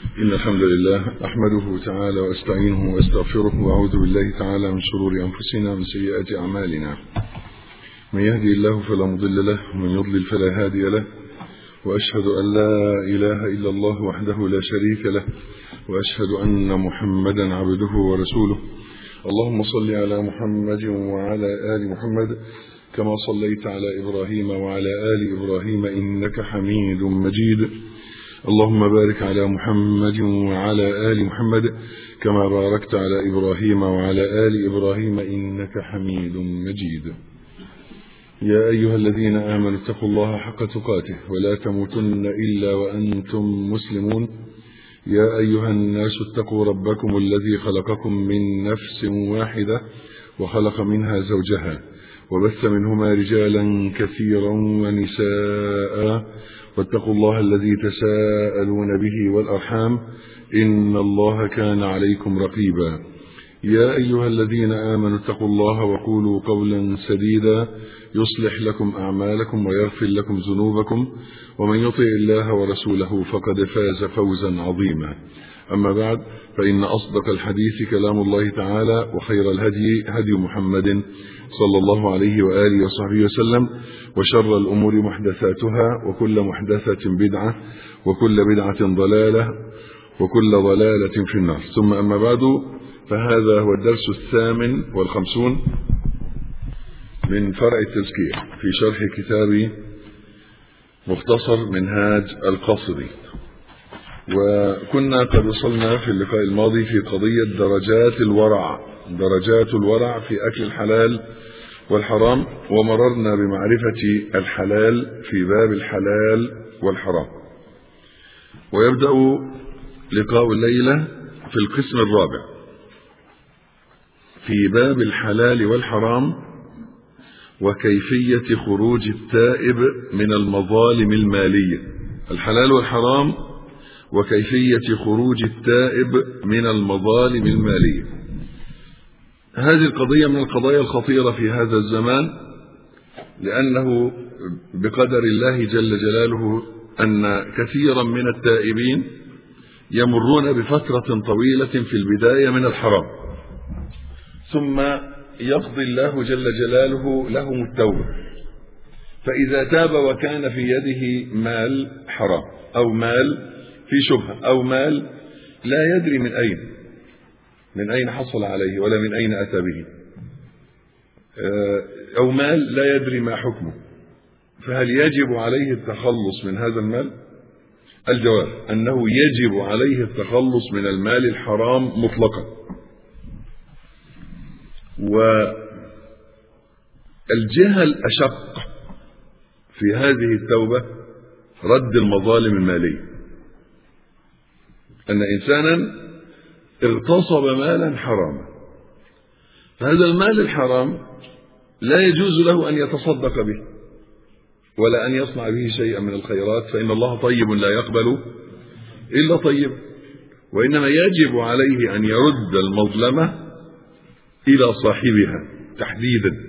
إن الحمد لله أحمده تعالى وأستعينه وأستغفره وأعوذ بالله تعالى من شرور أنفسنا ومن سيئات أعمالنا من يهدي الله فلا مضل له ومن يضلل فلا هادي له وأشهد أن لا إله إلا الله وحده لا شريك له وأشهد أن محمدا عبده ورسوله اللهم صل على محمد وعلى آل محمد كما صليت على إبراهيم وعلى آل إبراهيم إنك حميد مجيد اللهم بارك على محمد وعلى آل محمد كما باركت على إبراهيم وعلى آل إبراهيم إنك حميد مجيد يا أيها الذين آمنوا اتقوا الله حق تقاته ولا تموتن إلا وأنتم مسلمون يا أيها الناس اتقوا ربكم الذي خلقكم من نفس واحدة وخلق منها زوجها وبث منهما رجالا كثيرا ونساء واتقوا الله الذي تساءلون به والأرحام إن الله كان عليكم رقيبا يا أيها الذين آمنوا اتقوا الله وقولوا قولا سديدا يصلح لكم أعمالكم ويغفر لكم ذنوبكم ومن يطع الله ورسوله فقد فاز فوزا عظيما أما بعد فإن أصدق الحديث كلام الله تعالى وخير الهدي هدي محمد صلى الله عليه وآله وصحبه وسلم وشر الأمور محدثاتها وكل محدثة بدعة وكل بدعة ضلالة وكل ضلالة في النار ثم أما بعد فهذا هو الدرس الثامن والخمسون من فرع التزكية في شرح كتاب مختصر منهاج القصري وكنا قد وصلنا في اللقاء الماضي في قضية درجات الورع درجات الورع في أكل الحلال والحرام ومررنا بمعرفة الحلال في باب الحلال والحرام ويبدأ لقاء الليلة في القسم الرابع في باب الحلال والحرام وكيفية خروج التائب من المظالم المالية الحلال والحرام وكيفية خروج التائب من المظالم المالية هذه القضية من القضايا الخطيرة في هذا الزمان لأنه بقدر الله جل جلاله أن كثيرا من التائبين يمرون بفترة طويلة في البداية من الحرام ثم يقضي الله جل جلاله لهم التوبة فإذا تاب وكان في يده مال حرام أو مال في شبهة أو مال لا يدري من أين من أين حصل عليه ولا من أين أتى به أو مال لا يدري ما حكمه فهل يجب عليه التخلص من هذا المال الجواب أنه يجب عليه التخلص من المال الحرام مطلقا والجهة الأشق في هذه التوبة رد المظالم المالية أن إنسانا اغتصب مالا حراما فهذا المال الحرام لا يجوز له أن يتصدق به ولا أن يصنع به شيئا من الخيرات فإن الله طيب لا يقبل إلا طيب وإنما يجب عليه أن يرد المظلمة إلى صاحبها تحديدا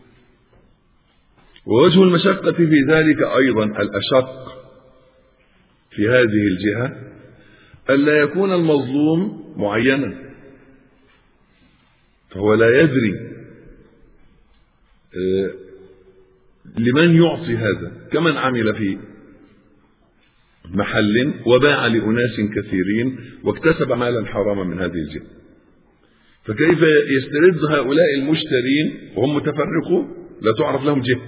ووجه المشقة في ذلك أيضا الأشق في هذه الجهة ألا يكون المظلوم معينا فهو لا يدري لمن يعطي هذا كمن عمل في محل وباع لأناس كثيرين واكتسب مالا حراما من هذه الجهة فكيف يسترد هؤلاء المشترين وهم متفرقون لا تعرف لهم جهة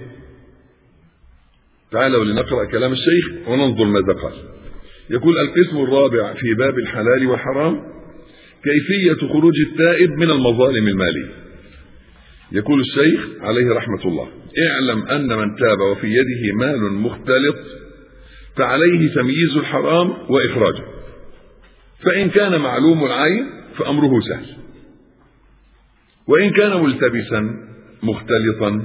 تعالوا لنقرأ كلام الشيخ وننظر ماذا قال يقول القسم الرابع في باب الحلال والحرام كيفية خروج التائب من المظالم المالية يقول الشيخ عليه رحمة الله اعلم أن من تاب وفي يده مال مختلط فعليه تمييز الحرام وإخراجه فإن كان معلوم العين فأمره سهل وإن كان ملتبسا مختلطا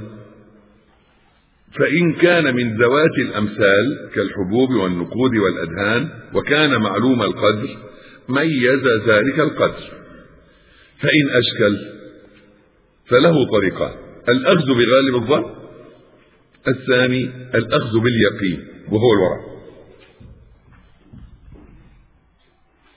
فإن كان من ذوات الأمثال كالحبوب والنقود والأدهان وكان معلوم القدر ميز ذلك القدر فإن أشكل فله طريقان الأخذ بغالب الظن الثاني الأخذ باليقين وهو الورع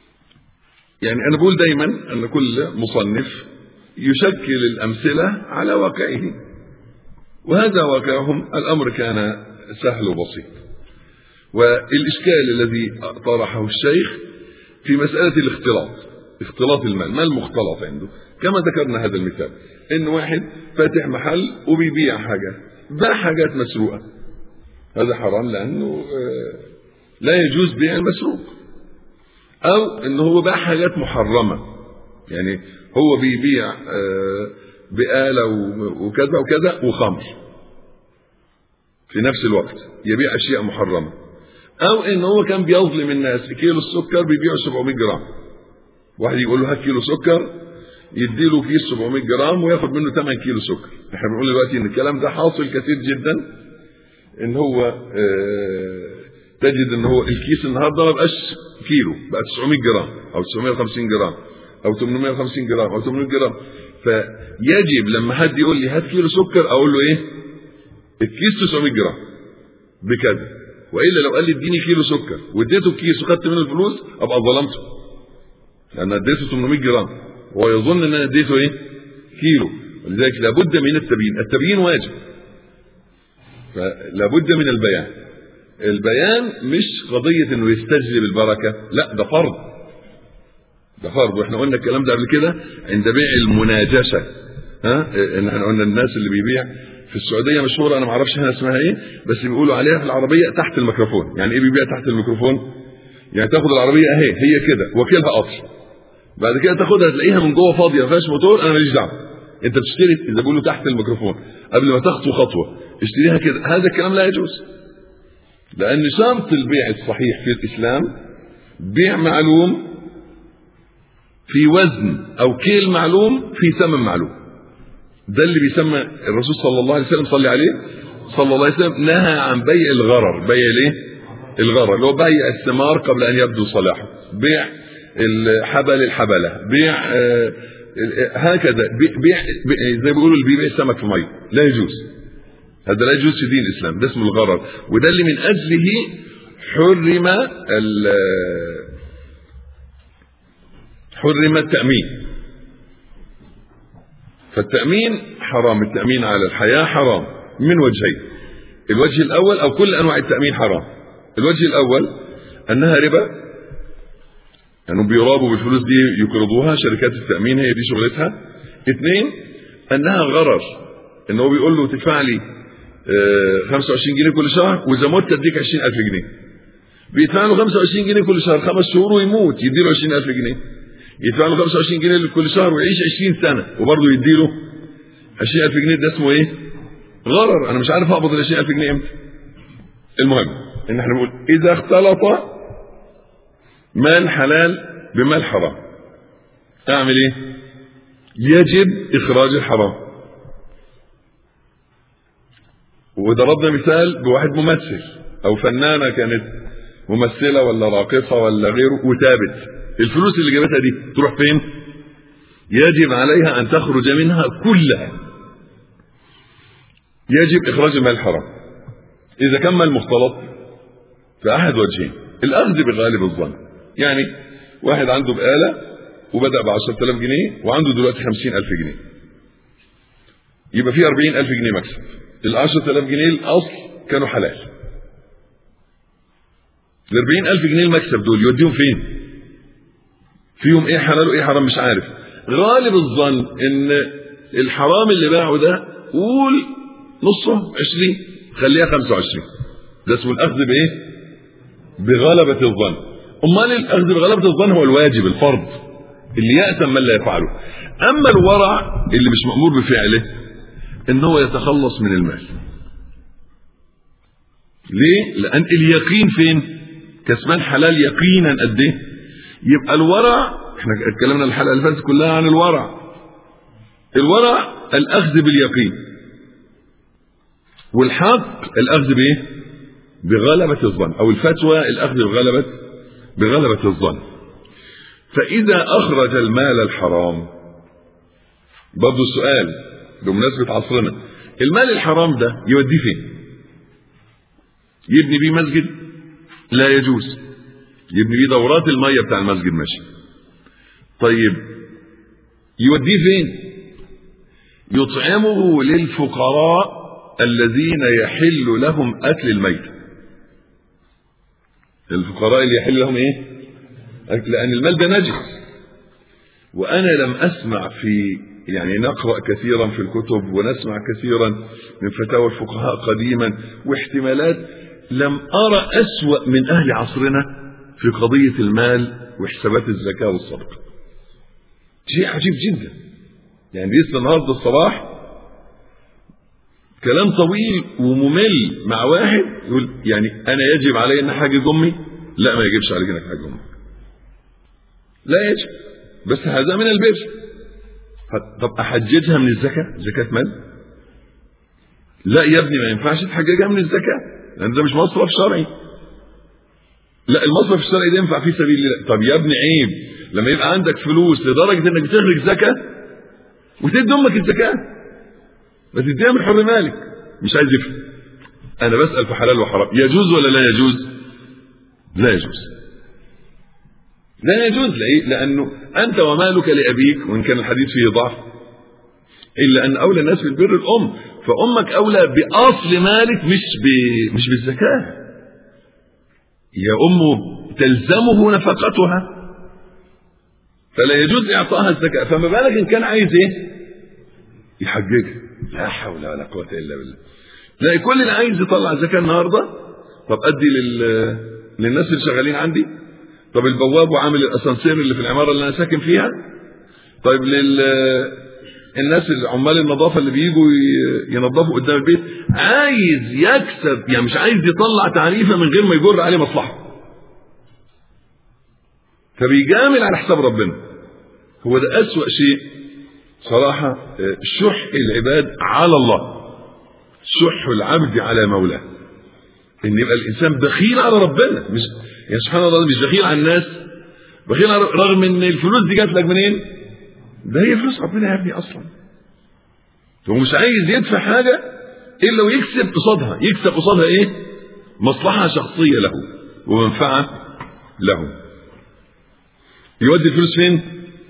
يعني أنا بقول دايما أن كل مصنف يشكل الأمثلة على واقعه وهذا واقعهم الأمر كان سهل وبسيط والإشكال الذي طرحه الشيخ في مسألة الاختلاط اختلاط المال ما المختلط عنده كما ذكرنا هذا المثال ان واحد فاتح محل وبيبيع حاجة باع حاجات مسروقة هذا حرام لأنه لا يجوز بيع المسروق أو ان هو باع حاجات محرمة يعني هو بيبيع بآلة وكذا وكذا وخمر في نفس الوقت يبيع أشياء محرمة أو إن هو كان بيظلم الناس كيلو السكر بيبيعه 700 جرام واحد يقول له هات كيلو سكر يديله كيس 700 جرام وياخد منه 8 كيلو سكر احنا بنقول دلوقتي ان الكلام ده حاصل كثير جدا ان هو اه تجد ان هو الكيس النهارده ما بقاش كيلو بقى 900 جرام او 950 جرام او 850 جرام او 800 جرام فيجب لما حد يقول لي هات كيلو سكر اقول له ايه الكيس 900 جرام بكذا والا لو قال لي اديني كيلو سكر واديته الكيس وخدت منه الفلوس ابقى ظلمته لان اديته 800 جرام وهو يظن ان انا اديته ايه كيلو ولذلك لابد من التبيين التبيين واجب فلابد من البيان البيان مش قضية انه يستجلب البركة لا ده فرض ده فرض واحنا قلنا الكلام ده قبل كده عند بيع المناجشة ها ان احنا قلنا الناس اللي بيبيع في السعودية مشهورة انا ما اعرفش هنا اسمها ايه بس بيقولوا عليها في العربية تحت الميكروفون يعني ايه بيبيع تحت الميكروفون يعني تاخد العربية اهي هي كده وكيلها قطر بعد كده تاخدها تلاقيها من جوه فاضيه ما فيهاش موتور انا ماليش دعوه انت بتشتري اذا بيقولوا تحت الميكروفون قبل ما تخطو خطوه اشتريها كده هذا الكلام لا يجوز لان شرط البيع الصحيح في الاسلام بيع معلوم في وزن او كيل معلوم في ثمن معلوم ده اللي بيسمى الرسول صلى الله عليه وسلم صلي عليه صلى الله عليه وسلم نهى عن بيع الغرر بيع الايه الغرر اللي هو بيع الثمار قبل ان يبدو صلاحه بيع الحبل الحبلة بيع آه هكذا بيع زي ما بيقولوا اللي بيبيع سمك في ميه لا يجوز هذا لا يجوز في دين الاسلام ده اسمه الغرر وده اللي من اجله حرم حرم التأمين فالتأمين حرام التأمين على الحياة حرام من وجهين الوجه الأول أو كل أنواع التأمين حرام الوجه الأول أنها ربا يعني بيرابوا بالفلوس دي يقرضوها شركات التأمين هي دي شغلتها اثنين انها غرر ان هو بيقول له تدفع لي اه 25 جنيه كل شهر واذا مت اديك 20000 جنيه بيدفع له 25 جنيه كل شهر خمس شهور ويموت يدي له 20000 جنيه يدفع له 25 جنيه كل شهر ويعيش 20 سنه وبرضه يدي له 20000 جنيه ده اسمه ايه؟ غرر انا مش عارف اقبض ال 20000 جنيه امتى المهم ان احنا بنقول اذا اختلط مال حلال بمال حرام اعمل ايه يجب اخراج الحرام وضربنا مثال بواحد ممثل او فنانه كانت ممثله ولا راقصه ولا غيره وتابت الفلوس اللي جابتها دي تروح فين يجب عليها ان تخرج منها كلها يجب اخراج المال الحرام اذا كان مال مختلط فاحد وجهين الاخذ بغالب الظن يعني واحد عنده بآلة وبدأ ب 10000 جنيه وعنده دلوقتي 50000 جنيه يبقى فيه 40000 جنيه مكسب ال 10000 جنيه الأصل كانوا حلال ال 40000 جنيه المكسب دول يوديهم فين؟ فيهم ايه حلال وايه حرام مش عارف غالب الظن ان الحرام اللي باعه ده قول نصه 20 خليها 25 ده اسمه الاخذ بايه؟ بغلبة الظن امال الاخذ بغلبة الظن هو الواجب الفرض اللي يأثم من لا يفعله اما الورع اللي مش مأمور بفعله ان هو يتخلص من المال ليه لان اليقين فين كسبان حلال يقينا قد ايه يبقى الورع احنا اتكلمنا الحلقه اللي فاتت كلها عن الورع الورع الاخذ باليقين والحق الاخذ بايه بغلبة الظن او الفتوى الاخذ بغلبة بغلبة الظن فاذا اخرج المال الحرام برضه السؤال بمناسبة عصرنا المال الحرام ده يوديه فين يبني بيه مسجد لا يجوز يبني بيه دورات المية بتاع المسجد ماشي طيب يوديه فين يطعمه للفقراء الذين يحل لهم اكل الميت الفقراء اللي يحل لهم ايه لان المال ده نجس وانا لم اسمع في يعني نقرا كثيرا في الكتب ونسمع كثيرا من فتاوى الفقهاء قديما واحتمالات لم ارى اسوا من اهل عصرنا في قضيه المال وحسابات الزكاه والصدقه شيء عجيب جدا يعني لسه النهارده الصباح كلام طويل وممل مع واحد يقول يعني انا يجب علي ان احجج امي لا ما يجبش عليك انك تحجج امك لا يجب بس هذا من البر طب احججها من الزكاه زكاه مال لا يا ابني ما ينفعش تحججها من الزكاه لان ده مش مصرف شرعي لا المصرف الشرعي ده ينفع في سبيل الله طب يا ابني عيب لما يبقى عندك فلوس لدرجه انك بتخرج زكاه وتدي امك الزكاه بس تديها من حر مالك مش عايز يفهم انا بسال في حلال وحرام يجوز ولا لا يجوز لا يجوز لا يجوز لإيه؟ لأنه أنت ومالك لأبيك وإن كان الحديث فيه ضعف إلا أن أولى الناس بالبر الأم فأمك أولى بأصل مالك مش ب... مش بالزكاة يا أم تلزمه نفقتها فلا يجوز إعطائها الزكاة فما بالك إن كان عايز إيه يحججها لا حول ولا قوة إلا بالله تلاقي كل اللي عايز يطلع زكاة النهاردة طب أدي لل... للناس اللي شغالين عندي طب البواب وعامل الاسانسير اللي في العماره اللي انا ساكن فيها طيب لل الناس عمال النظافه اللي بيجوا ينظفوا قدام البيت عايز يكسب يعني مش عايز يطلع تعريفه من غير ما يجر عليه مصلحه فبيجامل على حساب ربنا هو ده اسوا شيء صراحه شح العباد على الله شح العبد على مولاه ان يبقى الانسان بخيل على ربنا مش يعني سبحان الله مش بخيل على الناس بخيل على رغم ان الفلوس دي جات لك منين؟ ده هي فلوس ربنا يا ابني اصلا هو مش عايز يدفع حاجه الا ويكسب قصادها يكسب قصادها ايه؟ مصلحه شخصيه له ومنفعه له يودي الفلوس فين؟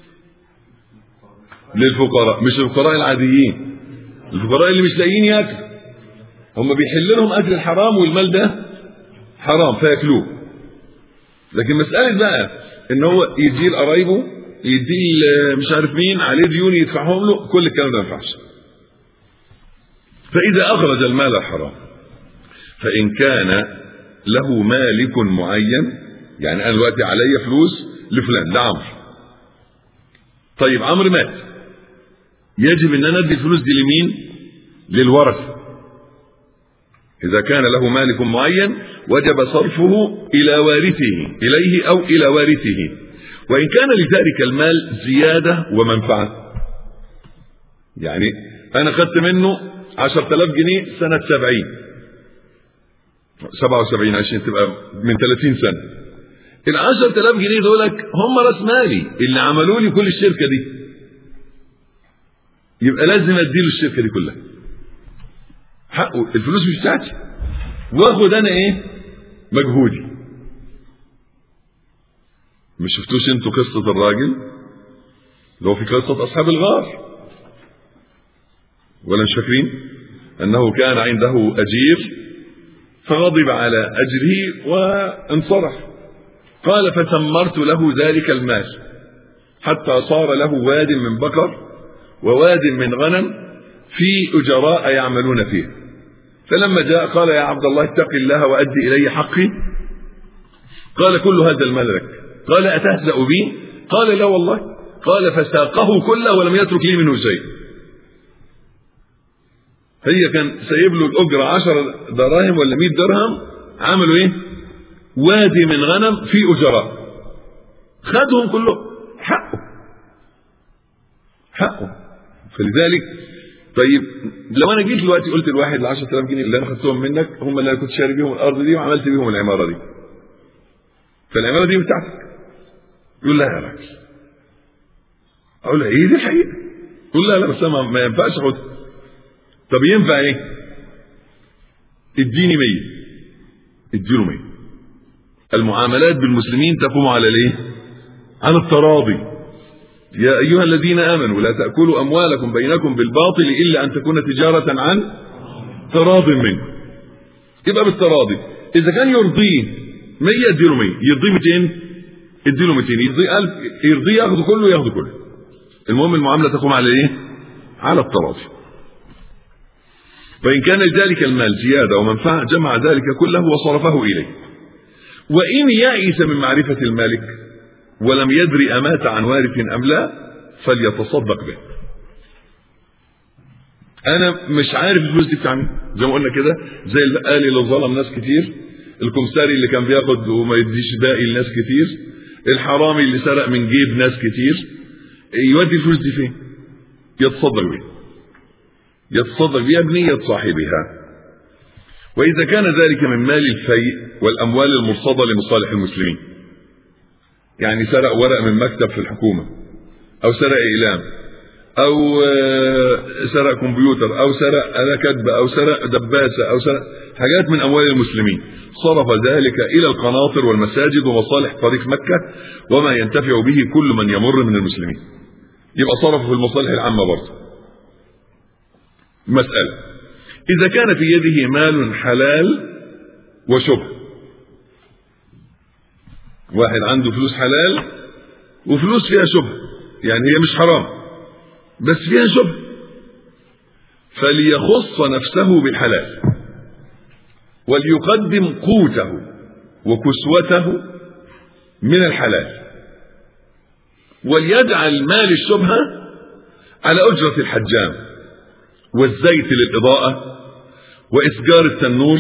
للفقراء مش الفقراء العاديين الفقراء اللي مش لاقيين ياكلوا هم بيحل لهم اكل الحرام والمال ده حرام فياكلوه لكن مسألة بقى ان هو يديه لقرايبه يديه مش عارف مين عليه ديون يدفعهم له كل الكلام ده ما ينفعش فإذا أخرج المال الحرام فإن كان له مالك معين يعني أنا دلوقتي عليا فلوس لفلان لعمرو طيب عمرو مات يجب ان انا ادي الفلوس دي لمين؟ للورثه إذا كان له مالك معين وجب صرفه إلى وارثه إليه أو إلى وارثه وإن كان لذلك المال زيادة ومنفعة يعني أنا خدت منه عشرة آلاف جنيه سنة سبعين سبعة وسبعين عشان تبقى من ثلاثين سنة العشرة آلاف جنيه دولك هم راس مالي اللي عملوا لي كل الشركة دي يبقى لازم اديله الشركة دي كلها حقه الفلوس مش بتاعتي واخد انا ايه مجهودي مش شفتوش انتوا قصة الراجل اللي هو في قصة اصحاب الغار ولا مش فاكرين انه كان عنده اجير فغضب على اجره وانصرف قال فثمرت له ذلك المال حتى صار له واد من بقر وواد من غنم في اجراء يعملون فيه فلما جاء قال يا عبد الله اتق الله وأدي إلي حقي قال كل هذا المال لك قال أتهزأ بي قال لا والله قال فساقه كله ولم يترك لي منه شيء هي كان سايب له الأجرة عشر دراهم ولا مئة درهم عملوا ايه وادي من غنم في أجراء خدهم كلهم حقه حقه فلذلك طيب لو انا جيت دلوقتي قلت لواحد ال 10000 جنيه اللي انا خدتهم منك هم اللي انا كنت شاري بيهم الارض دي وعملت بيهم العماره دي فالعماره دي بتاعتك يقول لا يا راجل اقول له ايه دي الحقيقه يقول لا لا بس انا ما ينفعش اخدها طب ينفع ايه اديني 100 اديله 100 المعاملات بالمسلمين تقوم على الايه على التراضي يا أيها الذين آمنوا لا تأكلوا أموالكم بينكم بالباطل إلا أن تكون تجارة عن تراض منكم يبقى بالتراضي إذا كان يرضيه 100 اديله 100 يرضيه 200 اديله 200 يرضيه 1000 يرضيه ياخده كله ياخده كله المهم المعاملة تقوم على إيه؟ على التراضي فإن كان ذلك المال زيادة ومنفعة جمع ذلك كله وصرفه إليه وإن يئس من معرفة المالك ولم يدري أمات عن وارث أم لا فليتصدق به أنا مش عارف الفلوس دي بتاع مين زي ما قلنا كده زي البقالي اللي ظلم ناس كتير الكمساري اللي كان بياخد وما يديش باقي لناس كتير الحرامي اللي سرق من جيب ناس كتير يودي الفلوس دي فين يتصدق بيها يتصدق بها بنية صاحبها وإذا كان ذلك من مال الفيء والأموال المرصدة لمصالح المسلمين يعني سرق ورق من مكتب في الحكومة أو سرق إعلام أو سرق كمبيوتر أو سرق آلة كتبة أو سرق دباسة أو سرق حاجات من أموال المسلمين صرف ذلك إلى القناطر والمساجد ومصالح طريق مكة وما ينتفع به كل من يمر من المسلمين يبقى صرفه في المصالح العامة برضه مسألة إذا كان في يده مال حلال وشبه واحد عنده فلوس حلال وفلوس فيها شبه يعني هي مش حرام بس فيها شبه فليخص نفسه بالحلال وليقدم قوته وكسوته من الحلال وليجعل مال الشبهة على أجرة الحجام والزيت للإضاءة وإسجار التنور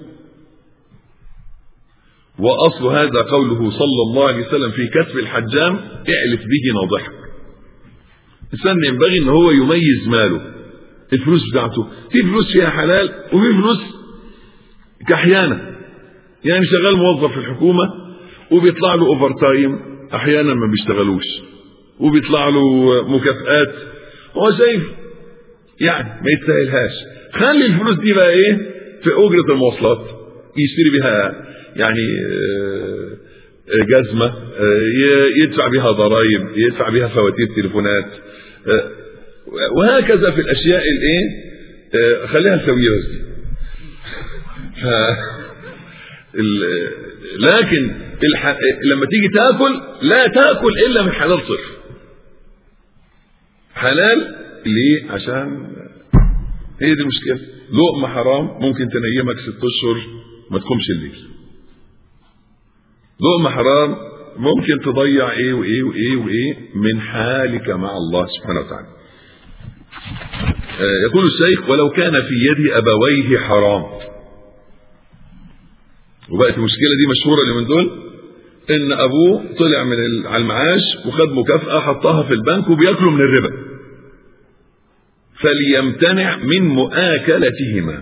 وأصل هذا قوله صلى الله عليه وسلم في كسب الحجام اعلف به ناضحك الإنسان ينبغي أن هو يميز ماله الفلوس بتاعته في فلوس فيها حلال وفي فلوس كحيانة يعني شغال موظف في الحكومة وبيطلع له اوفر تايم احيانا ما بيشتغلوش وبيطلع له مكافآت هو شايف يعني ما يستاهلهاش خلي الفلوس دي بقى ايه في اجرة المواصلات يشتري بها يعني جزمة يدفع بها ضرائب يدفع بها فواتير تليفونات وهكذا في الاشياء الايه خليها الفويرس دي ف... ال... لكن الح... لما تيجي تاكل لا تاكل الا من حلال صرف حلال ليه عشان هي دي المشكله لقمه حرام ممكن تنيمك ست اشهر ما تقومش الليل لقمه حرام ممكن تضيع ايه وايه وايه وايه من حالك مع الله سبحانه وتعالى يقول الشيخ ولو كان في يد ابويه حرام وبقت المشكلة دي مشهورة اليومين دول ان ابوه طلع من على المعاش وخد مكافأة حطها في البنك وبياكلوا من الربا فليمتنع من مؤاكلتهما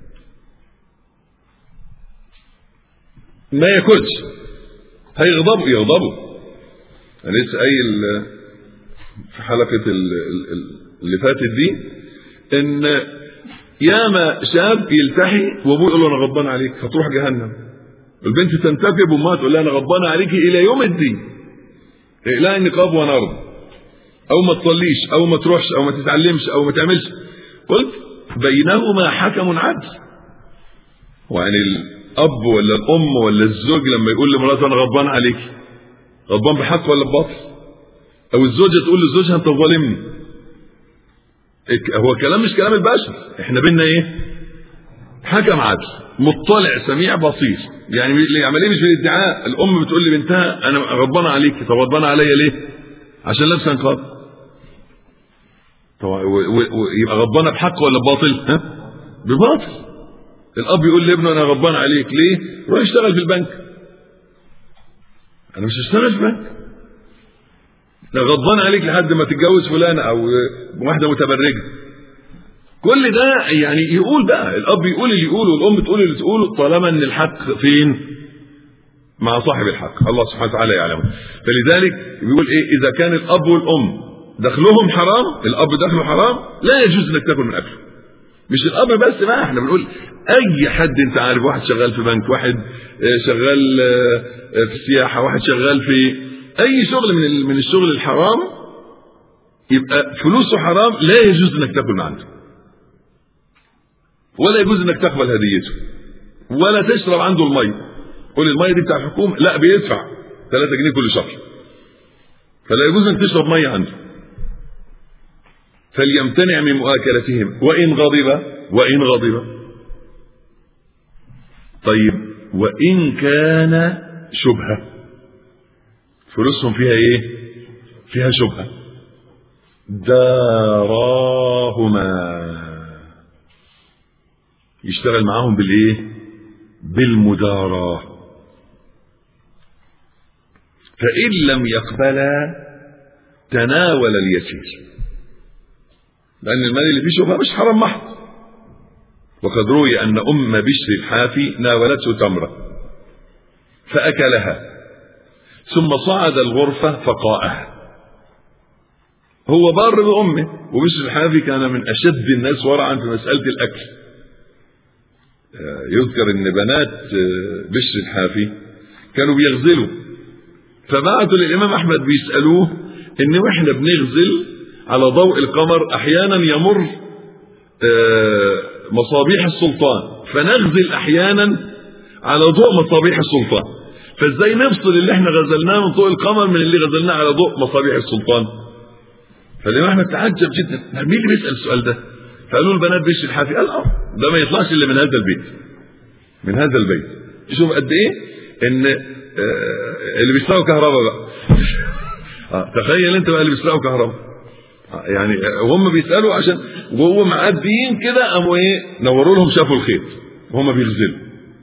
ما ياكلش هيغضبوا يغضبوا انا لسه قايل في حلقة اللي فاتت دي ان ياما شاب يلتحي وابوه يقول له انا غضبان عليك هتروح جهنم البنت تنتكب وامها تقول لها انا غضبانه عليك الى يوم الدين اقلعي النقاب ونرض او ما تصليش او ما تروحش او ما تتعلمش او ما تعملش قلت بينهما حكم عدل ويعني الاب ولا الام ولا الزوج لما يقول لمراته انا غضبان عليك غضبان بحق ولا بباطل او الزوجه تقول لزوجها انت ظالمني هو كلام مش كلام البشر احنا بينا ايه حكم عدل مطلع سميع بصير يعني العمليه مش بالادعاء الام بتقول لبنتها انا غضبانه عليك طب غضبانه عليا ليه عشان لابسه نقاب طب يبقى غضبانه بحق ولا بباطل ها بباطل الاب يقول لابنه انا غضبان عليك ليه روح اشتغل في البنك انا مش هشتغل في البنك انا غضبان عليك لحد ما تتجوز فلانه او واحده متبرجه كل ده يعني يقول بقى الاب يقول اللي يقوله والام تقول اللي تقوله طالما ان الحق فين مع صاحب الحق الله سبحانه وتعالى يعلمه فلذلك بيقول ايه اذا كان الاب والام دخلهم حرام الاب دخله حرام لا يجوز انك تاكل من اكله مش الاب بس بقى احنا بنقول اي حد انت عارف واحد شغال في بنك واحد شغال في السياحه واحد شغال في اي شغل من من الشغل الحرام يبقى فلوسه حرام لا يجوز انك تاكل من عنده ولا يجوز انك تقبل هديته ولا تشرب عنده الميه قول الميه دي بتاع الحكومه لا بيدفع 3 جنيه كل شهر فلا يجوز انك تشرب ميه عنده فليمتنع من مؤاكلتهم وان غضب وان غضب طيب وان كان شبهه فلوسهم فيها ايه فيها شبهه داراهما يشتغل معاهم بالايه بالمداراة فإن لم يقبلا تناول اليسير لأن المال اللي فيه شبهة مش حرام محض وقد روي أن أم بشر الحافي ناولته تمرة فأكلها ثم صعد الغرفة فقاءها هو بار بأمه وبشر الحافي كان من أشد الناس ورعا في مسألة الأكل يذكر ان بنات بشر الحافي كانوا بيغزلوا فبعثوا للامام احمد بيسالوه ان واحنا بنغزل على ضوء القمر احيانا يمر مصابيح السلطان فنغزل احيانا على ضوء مصابيح السلطان فازاي نفصل اللي احنا غزلناه من ضوء القمر من اللي غزلناه على ضوء مصابيح السلطان فالامام احمد تعجب جدا مين اللي بيسال السؤال ده فقالوا البنات بش الحافي قال اه ده ما يطلعش الا من هذا البيت من هذا البيت شوف قد ايه ان آه اللي بيسرقوا كهرباء بقى آه تخيل انت بقى اللي بيسرقوا كهرباء آه يعني وهم بيسالوا عشان وهو معديين كده قاموا ايه نوروا لهم شافوا الخيط وهم بيغزلوا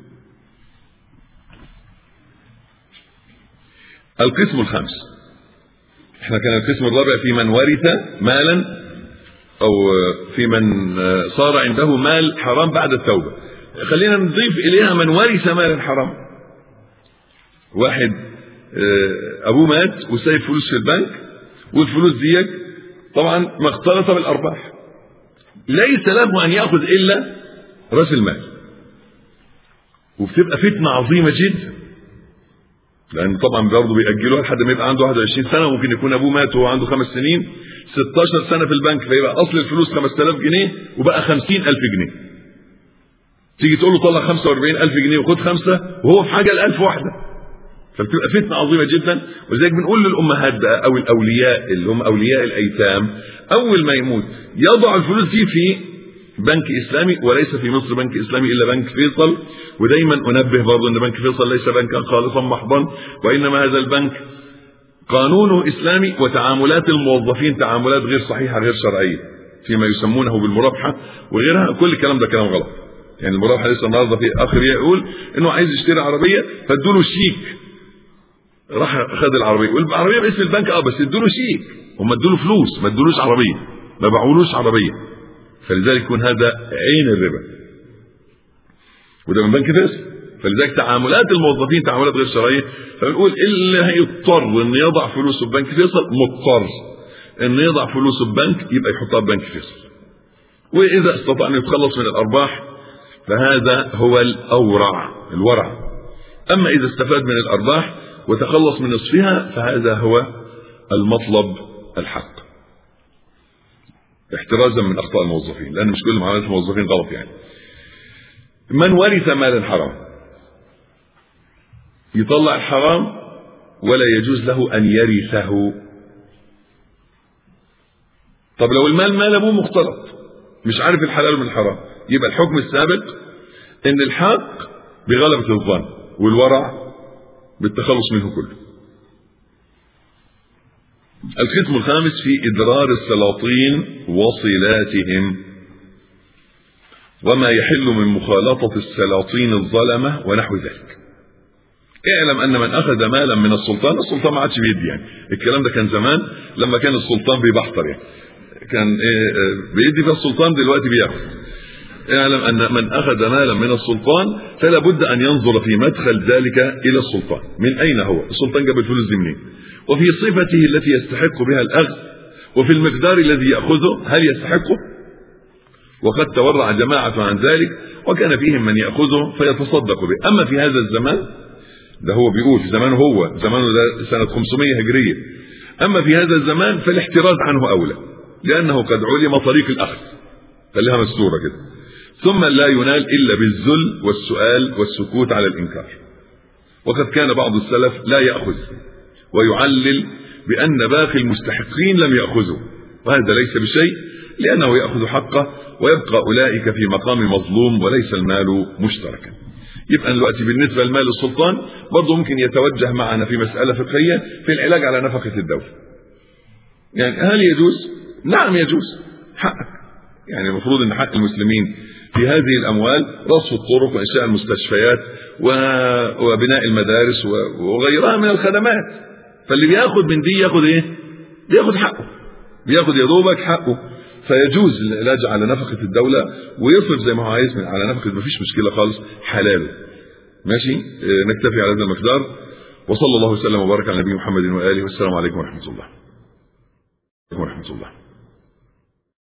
القسم الخامس احنا كان القسم الرابع في من ورث مالا او في من صار عنده مال حرام بعد التوبه خلينا نضيف اليها من ورث مالا حرام واحد ابوه مات وسايب فلوس في البنك والفلوس دي طبعا مختلطه بالارباح ليس له ان ياخذ الا راس المال وبتبقى فتنه عظيمه جدا لان طبعا برضه بيأجلوها لحد ما يبقى عنده 21 سنه وممكن يكون ابوه مات وهو عنده خمس سنين 16 سنه في البنك فيبقى اصل الفلوس 5000 جنيه وبقى 50000 جنيه تيجي تقول له طلع 45000 جنيه وخد خمسه وهو في حاجه ل 1000 واحده فبتبقى فتنه عظيمه جدا ولذلك بنقول للامهات بقى او الاولياء اللي هم اولياء الايتام اول ما يموت يضع الفلوس دي في بنك اسلامي وليس في مصر بنك اسلامي الا بنك فيصل ودايما انبه برضه ان بنك فيصل ليس بنكا خالصا محضا وانما هذا البنك قانونه اسلامي وتعاملات الموظفين تعاملات غير صحيحه غير شرعيه فيما يسمونه بالمرابحه وغيرها كل الكلام ده كلام غلط يعني المرابحه لسه النهارده في اخر يقول انه عايز يشتري عربيه فادوا له شيك راح خد العربيه والعربيه باسم البنك اه بس ادوا له شيك هم ادوا له فلوس ما ادولوش عربيه ما باعولوش عربيه فلذلك يكون هذا عين الربا وده من بنك فيصل فلذلك تعاملات الموظفين تعاملات غير شرعيه فبنقول اللي هيضطر انه يضع فلوسه في بنك فيصل مضطر انه يضع فلوسه في بنك يبقى يحطها في بنك فيصل واذا استطاع ان يتخلص من الارباح فهذا هو الاورع الورع اما اذا استفاد من الارباح وتخلص من نصفها فهذا هو المطلب الحق احترازا من اخطاء الموظفين لان مش كل معاملات الموظفين غلط يعني من ورث مالا حرام يطلع الحرام ولا يجوز له ان يرثه طب لو المال مال ابوه مختلط مش عارف الحلال من الحرام يبقى الحكم الثابت ان الحق بغلبة الظن والورع بالتخلص منه كله القسم الخامس في إدرار السلاطين وصلاتهم وما يحل من مخالطة السلاطين الظلمة ونحو ذلك اعلم ان من اخذ مالا من السلطان السلطان ما عادش بيدي يعني الكلام ده كان زمان لما كان السلطان بيبحتر يعني كان إيه بيدي في السلطان دلوقتي بياخذ اعلم ان من اخذ مالا من السلطان فلا بد ان ينظر في مدخل ذلك الى السلطان من اين هو السلطان جاب الفلوس دي منين وفي صفته التي يستحق بها الاخذ وفي المقدار الذي ياخذه هل يستحقه وقد تورع جماعة عن ذلك وكان فيهم من يأخذه فيتصدق به أما في هذا الزمان ده هو بيقول في زمانه هو زمانه ده سنة 500 هجرية أما في هذا الزمان فالاحتراز عنه أولى لأنه قد علم طريق الأخذ خليها مستورة كده ثم لا ينال إلا بالذل والسؤال والسكوت على الإنكار وقد كان بعض السلف لا يأخذ ويعلل بأن باقي المستحقين لم يأخذوا وهذا ليس بشيء لأنه يأخذ حقه ويبقى أولئك في مقام مظلوم وليس المال مشتركا يبقى دلوقتي بالنسبة لمال السلطان برضه ممكن يتوجه معنا في مسألة فقهية في العلاج على نفقة الدولة يعني هل يجوز نعم يجوز حقك يعني المفروض ان حق المسلمين في هذه الاموال رصف الطرق وانشاء المستشفيات وبناء المدارس وغيرها من الخدمات فاللي بياخد من دي ياخد ايه بياخد حقه بياخد يا دوبك حقه فيجوز العلاج على نفقة الدولة ويصرف زي ما هو عايز من على نفقة مفيش مشكلة خالص حلال ماشي اه نكتفي على هذا المقدار وصلى الله وسلم وبارك على نبينا محمد وآله والسلام عليكم ورحمة الله ورحمة الله